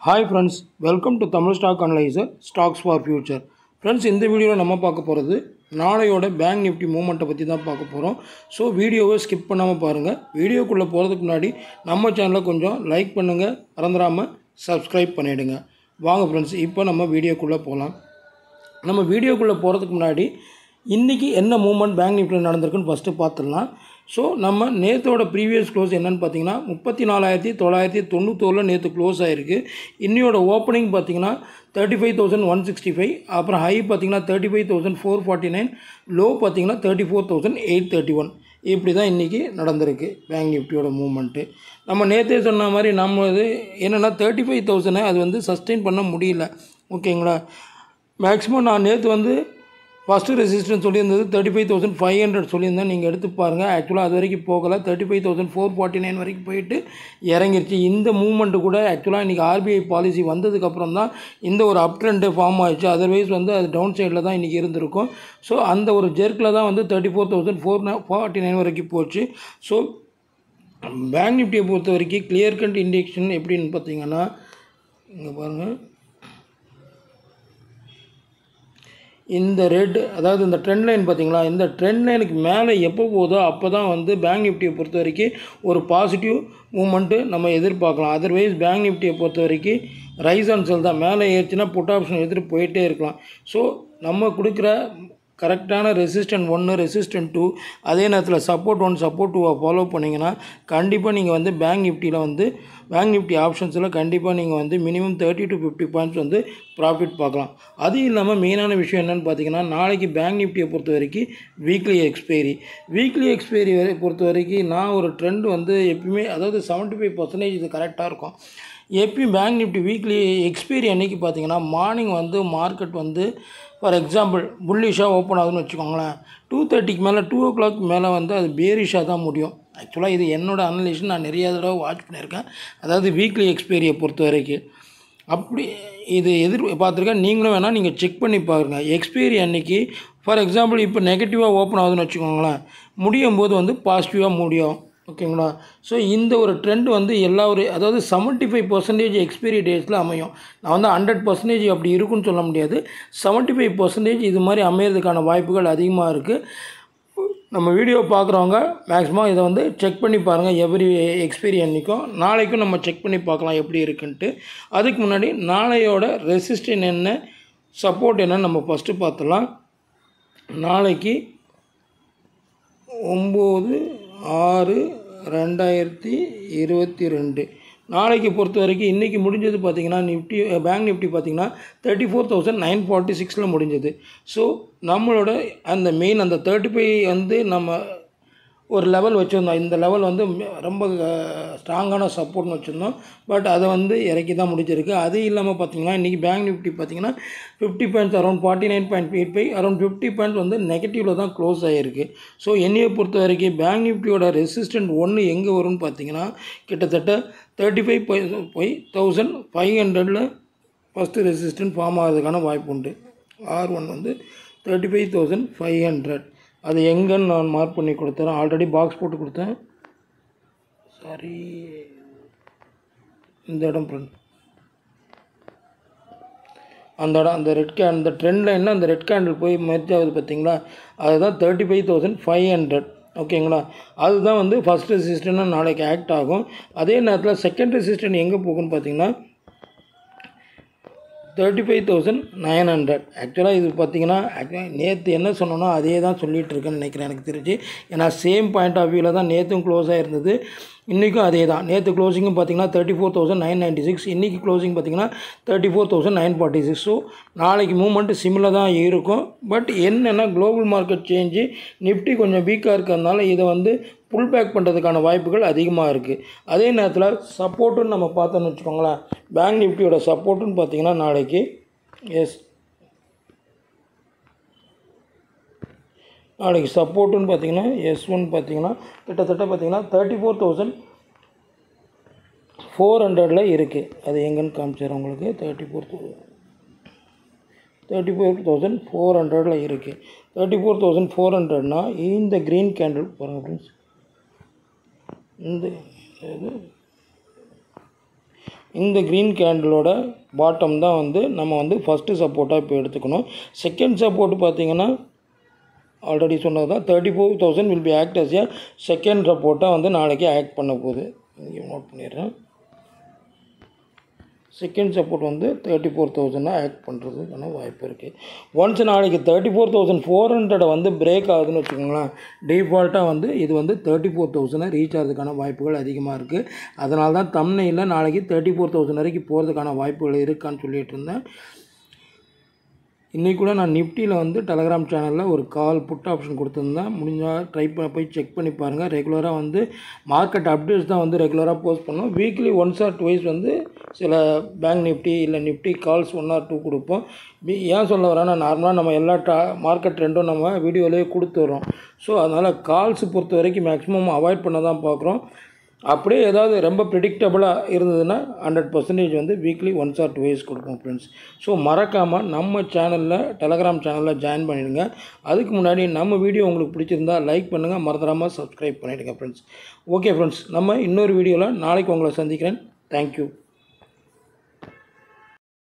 hi friends welcome to Tamil stock analyser stocks for future friends இந்த வீடியோவில் நம்ம பார்க்க போகிறது நாளையோட பேங்க் நிஃப்டி மூமெண்ட்டை பற்றி தான் பார்க்க போகிறோம் ஸோ வீடியோவை ஸ்கிப் பண்ணாமல் பாருங்கள் வீடியோக்குள்ளே போகிறதுக்கு முன்னாடி நம்ம சேனலை கொஞ்சம் லைக் பண்ணுங்கள் மறந்துடாமல் சப்ஸ்கிரைப் பண்ணிவிடுங்க வாங்க ஃப்ரெண்ட்ஸ் இப்போ நம்ம வீடியோக்குள்ளே போகலாம் நம்ம வீடியோக்குள்ளே போகிறதுக்கு முன்னாடி இன்றைக்கி என்ன மூவ்மெண்ட் பேங்க் நிஃப்டியில் நடந்திருக்குன்னு ஃபஸ்ட்டு பார்த்துடலாம் ஸோ நம்ம நேற்றோட ப்ரீவியஸ் க்ளோஸ் என்னென்னு பார்த்தீங்கன்னா முப்பத்தி நாலாயிரத்தி தொள்ளாயிரத்தி தொண்ணூத்தோரில் நேற்று க்ளோஸ் ஆகிருக்கு இன்னியோட ஓப்பனிங் பார்த்தீங்கன்னா thirty five thousand one sixty five அப்புறம் ஹை பார்த்தீங்கன்னா thirty five thousand four forty nine low பார்த்தீங்கன்னா thirty four thousand eight thirty one இப்படி தான் இன்றைக்கி நடந்திருக்கு பேங்க் நிஃப்டியோட மூவ்மெண்ட்டு நம்ம நேற்றே சொன்ன மாதிரி நம்ம இது என்னென்னா தேர்ட்டி ஃபைவ் தௌசண்டை அது வந்து சஸ்டெயின் பண்ண முடியல ஓகேங்களா மேக்ஸிமம் நான் நேற்று வந்து ஃபஸ்ட்டு ரெசிஸ்டன்ஸ் சொல்லியிருந்தது thirty five thousand five hundred சொல்லியிருந்தேன் நீங்கள் எடுத்து பாருங்கள் ஆக்சுவலாக அது வரைக்கும் போகலை thirty five thousand four forty nine வரைக்கும் போயிட்டு இறங்கிருச்சு இந்த மூவ்மெண்ட்டு கூட ஆக்சுவலாக இன்றைக்கி ஆர்பிஐ பாலிசி வந்ததுக்கப்புறம் தான் இந்த ஒரு அப் ட்ரெண்டு ஃபார்ம் ஆயிடுச்சு அதர்வைஸ் வந்து அது டவுன் சைடில் தான் இன்றைக்கி இருந்திருக்கும் ஸோ அந்த ஒரு ஜெர்க்கில் தான் வந்து thirty four thousand four forty nine வரைக்கும் போச்சு ஸோ பேங்க் நிஃப்டியை பொறுத்த வரைக்கும் கிளியர் கண்ட் இண்டெக்ஷன் எப்படின்னு பார்த்தீங்கன்னா இங்கே பாருங்கள் இந்த ரெட் அதாவது இந்த ட்ரெண்ட் லைன் பார்த்தீங்களா இந்த ட்ரெண்ட் லைனுக்கு மேலே எப்போ போதோ அப்போ தான் வந்து பேங்க் நிஃப்டியை பொறுத்த வரைக்கும் ஒரு பாசிட்டிவ் மூமெண்ட்டு நம்ம எதிர்பார்க்கலாம் அதர்வைஸ் பேங்க் நிஃப்டியை பொறுத்த வரைக்கும் ரைஸ் அண்ட் செல் தான் மேலே ஏறிச்சுன்னா புட் ஆப்ஷன் எடுத்துகிட்டு போயிட்டே இருக்கலாம் ஸோ நம்ம கொடுக்குற கரெக்டான ரெசிஸ்டன்ட் ஒன்று ரெசிஸ்டன்ட் டூ அதே நேரத்தில் சப்போர்ட் ஒன் சப்போர்ட் டூவை ஃபாலோ பண்ணிங்கன்னா கண்டிப்பாக நீங்கள் வந்து பேங்க் நிஃப்டியில் வந்து பேங்க் நிஃப்டி ஆப்ஷன்ஸில் கண்டிப்பாக நீங்கள் வந்து minimum thirty to fifty points வந்து ப்ராஃபிட் பார்க்கலாம் அது இல்லாமல் மெயினான விஷயம் என்னென்னு பார்த்தீங்கன்னா நாளைக்கு பேங்க் நிஃப்டியை பொறுத்த வரைக்கும் வீக்லி எக்ஸ்பைரி வீக்லி எக்ஸ்பைரி வரை பொறுத்த வரைக்கும் நான் ஒரு ட்ரெண்ட் வந்து எப்பயுமே அதாவது செவன்ட்டி ஃபைவ் பர்சன்டேஜ் இது கரெக்டாக இருக்கும் எப்பயும் பேங்க் நிஃப்டி வீக்லி எக்ஸ்பைரி அன்றைக்கி பார்த்தீங்கன்னா மார்னிங் வந்து மார்க்கெட் வந்து ஃபார் எக்ஸாம்பிள் புல்லிஷாக ஓப்பன் ஆகுதுன்னு வச்சுக்கோங்களேன் டூ தேர்ட்டிக்கு மேலே டூ ஓ கிளாக் மேலே வந்து அது பேரிஷாக தான் முடியும் ஆக்சுவலாக இது என்னோடய அனலிஷன் நான் நிறைய தடவை வாட்ச் பண்ணியிருக்கேன் அதாவது வீக்லி எக்ஸ்பைரியை பொறுத்த வரைக்கும் அப்படி இது எதிர் பார்த்துருக்கேன் நீங்களும் வேணால் நீங்கள் செக் பண்ணி பாருங்கள் எக்ஸ்பைரி அன்னைக்கு ஃபார் எக்ஸாம்பிள் இப்போ நெகட்டிவாக ஓப்பன் ஆகுதுன்னு வச்சுக்கோங்களேன் முடியும் போது வந்து பாசிட்டிவாக முடியும் ஓகேங்களா ஸோ இந்த ஒரு ட்ரெண்ட் வந்து எல்லா ஒரு அதாவது செவன்ட்டி ஃபைவ் பர்சன்டேஜ் எக்ஸ்பைரி டேஸில் அமையும் நான் வந்து ஹண்ட்ரட் பர்சன்டேஜ் அப்படி இருக்குன்னு சொல்ல முடியாது செவன்ட்டி ஃபைவ் பர்சன்டேஜ் இது மாதிரி அமையிறதுக்கான வாய்ப்புகள் அதிகமாக இருக்குது நம்ம வீடியோ பார்க்குறவங்க மேக்ஸிமம் இதை வந்து செக் பண்ணி பாருங்கள் எவ்ரி எக்ஸ்பீரி அன்றைக்கும் நாளைக்கும் நம்ம செக் பண்ணி பார்க்கலாம் எப்படி இருக்குன்ட்டு அதுக்கு முன்னாடி நாளையோட ரெசிஸ்டன் என்ன சப்போர்ட் என்னன்னு நம்ம ஃபஸ்ட்டு பார்த்துலாம் நாளைக்கு ஒம்பது ஆறு ரெண்டாயிரத்தி இருபத்தி ரெண்டு நாளைக்கு பொறுத்த வரைக்கும் இன்றைக்கி முடிஞ்சது பார்த்திங்கன்னா நிஃப்டி பேங்க் நிஃப்டி பார்த்திங்கன்னா thirty four thousand nine forty சிக்ஸில் முடிஞ்சது ஸோ நம்மளோட அந்த மெயின் அந்த தேர்ட்டி ஃபைவ் வந்து நம்ம ஒரு லெவல் வச்சுருந்தோம் இந்த லெவல் வந்து ரொம்ப ஸ்ட்ராங்கான சப்போர்ட்னு வச்சுருந்தோம் பட் அதை வந்து இறக்கி தான் முடிஞ்சிருக்கு அது இல்லாமல் பார்த்தீங்கன்னா இன்றைக்கி பேங்க் நிஃப்டி பார்த்தீங்கன்னா fifty points around forty nine point eight five around fifty points வந்து நெகட்டிவில் தான் க்ளோஸ் ஆகிருக்கு ஸோ என்னையை பொறுத்த வரைக்கும் பேங்க் நிஃப்டியோட ரெசிஸ்டன்ட் ஒன்று எங்கே வரும்னு பார்த்தீங்கன்னா கிட்டத்தட்ட thirty five five thousand five ஹண்ட்ரடில் ஃபஸ்ட்டு ரெசிஸ்டன்ட் ஃபார்ம் ஆகிறதுக்கான வாய்ப்பு உண்டு ஆர் ஒன் வந்து thirty five thousand five hundred அது எங்கன்னு நான் மார்க் பண்ணி கொடுத்தேன் ஆல்ரெடி பாக்ஸ் போட்டு கொடுத்தேன் சாரி இந்த இடம் ஃப்ரெண்ட் அந்த இடம் அந்த ரெட் கே அந்த ட்ரெண்ட் லைனில் அந்த ரெட் கேண்டில் போய் மெர்ஜ் ஆகுது பார்த்தீங்களா அதுதான் thirty five thousand five hundred ஓகேங்களா அதுதான் வந்து ஃபஸ்ட் ரெசிஸ்டன்ட் நாளைக்கு ஆக்ட் ஆகும் அதே நேரத்தில் செகண்ட் ரெசிஸ்டன்ட் எங்கே போகும்னு பார்த்தீங்கன்னா thirty five thousand nine hundred ஆக்சுவலாக இது பார்த்தீங்கன்னா ஆக்சுவலாக நேற்று என்ன சொன்னனோ அதே தான் சொல்லிகிட்டு இருக்கேன்னு நினைக்கிறேன் எனக்கு தெரிஞ்சு ஏன்னா சேம் பாயிண்ட் ஆஃப் வியூவில் தான் நேற்றும் க்ளோஸ் ஆகிருந்தது இன்றைக்கும் அதே தான் நேற்று க்ளோசிங்கும் பார்த்தீங்கன்னா thirty four thousand nine ninety six இன்றைக்கி க்ளோசிங் பார்த்தீங்கன்னா thirty four thousand nine forty six so நாளைக்கு மூவ்மெண்ட்டு சிம்மில் தான் இருக்கும் பட் என்னென்னா குளோபல் மார்க்கெட் சேஞ்சு நிஃப்டி கொஞ்சம் வீக்காக இருக்கிறதுனால இதை வந்து புல் பேக் பண்ணுறதுக்கான வாய்ப்புகள் அதிகமாக இருக்குது அதே நேரத்தில் சப்போர்ட்டுன்னு நம்ம பார்த்தோன்னு வச்சுக்கோங்களேன் பேங்க் நிஃப்டியோட சப்போர்ட்டுன்னு பார்த்தீங்கன்னா நாளைக்கு எஸ் நாளைக்கு சப்போர்ட்டுன்னு பார்த்தீங்கன்னா எஸ் ஒன் பார்த்தீங்கன்னா கிட்டத்தட்ட பார்த்தீங்கன்னா தேர்ட்டி ஃபோர் தௌசண்ட் ஃபோர் ஹண்ட்ரடில் இருக்குது அது எங்கேன்னு காமிச்சார் உங்களுக்கு thirty four thousand thirty four thousand four ஹண்ட்ரடில் இருக்குது தேர்ட்டி ஃபோர் தௌசண்ட் ஃபோர் ஹண்ட்ரட்னா இந்த க்ரீன் கேண்டில் பாருங்கள் ஃப்ரெண்ட்ஸ் இந்த இது இந்த க்ரீன் கேண்டிலோட பாட்டம் தான் வந்து நம்ம வந்து ஃபஸ்ட்டு சப்போர்ட்டாக இப்போ எடுத்துக்கணும் செகண்ட் சப்போர்ட் பார்த்தீங்கன்னா ஆல்ரெடி சொன்னது தான் thirty four thousand will be act as a second சப்போர்ட்டாக வந்து நாளைக்கு ஆக்ட் பண்ண போகுது இங்கே நோட் பண்ணிடுறேன் செகண்ட் சப்போர்ட் வந்து தேர்ட்டி ஃபோர் தௌசண்டாக ஆக்ட் பண்ணுறதுக்கான வாய்ப்பு இருக்குது ஒன்ஸ் நாளைக்கு தேர்ட்டி ஃபோர் தௌசண்ட் ஃபோர் ஹண்ட்ரடை வந்து பிரேக் ஆகுதுன்னு வச்சுக்கோங்களேன் டிஃபால்ட்டாக வந்து இது வந்து தேர்ட்டி ஃபோர் தௌசண்டை ரீச் ஆகிறதுக்கான வாய்ப்புகள் அதிகமாக இருக்குது அதனால தான் தம்னையில் நாளைக்கு தேர்ட்டி ஃபோர் தௌசண்ட் வரைக்கும் போகிறதுக்கான வாய்ப்புகள் இருக்கான்னு சொல்லிட்டு இருந்தேன் இன்றைக்கி கூட நான் நிஃப்டியில் வந்து டெலகிராம் சேனலில் ஒரு கால் புட் ஆப்ஷன் கொடுத்துருந்தேன் முடிஞ்சால் ட்ரை பண்ண போய் செக் பண்ணி பாருங்கள் ரெகுலராக வந்து மார்க்கெட் அப்டேட்ஸ் தான் வந்து ரெகுலராக போஸ்ட் பண்ணோம் வீக்லி ஒன்ஸ் ஆர் டுவைஸ் வந்து சில பேங்க் நிஃப்டி இல்லை Nifty calls one or two கொடுப்போம் பி- ஏன் சொல்ல வரேன்னா நார்மலாக நம்ம எல்லா டா மார்க்கெட் ட்ரெண்டும் நம்ம வீடியோலேயே கொடுத்துட்றோம் ஸோ அதனால் கால்ஸ் பொறுத்த வரைக்கும் மேக்ஸிமம் அவாய்ட் பண்ண தான் பார்க்குறோம் அப்படியே ஏதாவது ரொம்ப ப்ரிடிக்டபுளாக இருந்ததுன்னா ஹண்ட்ரட் பர்சன்டேஜ் வந்து வீக்லி ஒன்ஸ் ஆர் டுவேஸ் கொடுப்போம் ஃப்ரெண்ட்ஸ் ஸோ மறக்காமல் நம்ம சேனலில் டெலகிராம் சேனலில் ஜாயின் பண்ணிடுங்க அதுக்கு முன்னாடி நம்ம வீடியோ உங்களுக்கு பிடிச்சிருந்தா லைக் பண்ணுங்கள் மறந்துடாமல் சப்ஸ்கிரைப் பண்ணிவிடுங்க ஃப்ரெண்ட்ஸ் ஓகே ஃப்ரெண்ட்ஸ் நம்ம இன்னொரு வீடியோவில் நாளைக்கு உங்களை சந்திக்கிறேன் தேங்க்யூ